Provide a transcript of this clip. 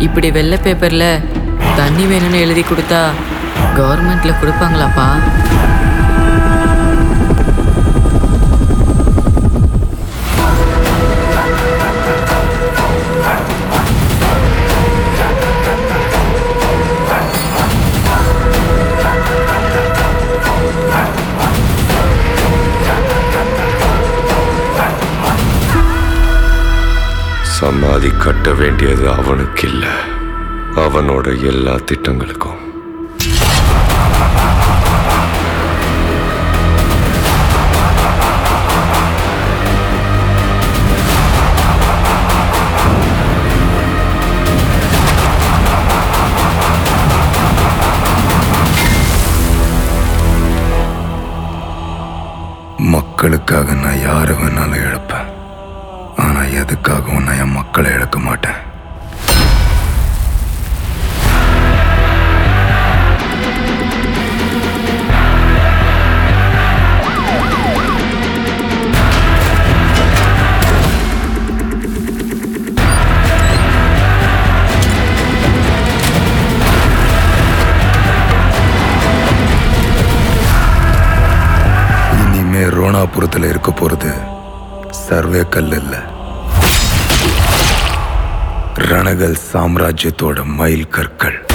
இப்படி வெள்ளை பேப்பர்ல தண்ணி வேணும்னு எழுதி கொடுத்தா கவர்மெண்ட்ல கொடுப்பாங்களாப்பா சமாதி கட்ட வேண்டியது அவனுக்கு இல்ல அவனோட எல்லா திட்டங்களுக்கும் மக்களுக்காக நான் யாரை வேணாலும் இழப்பேன் ஆனா எதுக்காகவும் நான் என் மக்களை இழக்க மாட்டேன் இனிமே ரோணாபுரத்தில் இருக்க போறது சர்வே கல் இல்ல ரணகல் சாம்ராஜ்யத்தோட மயில் கற்கள்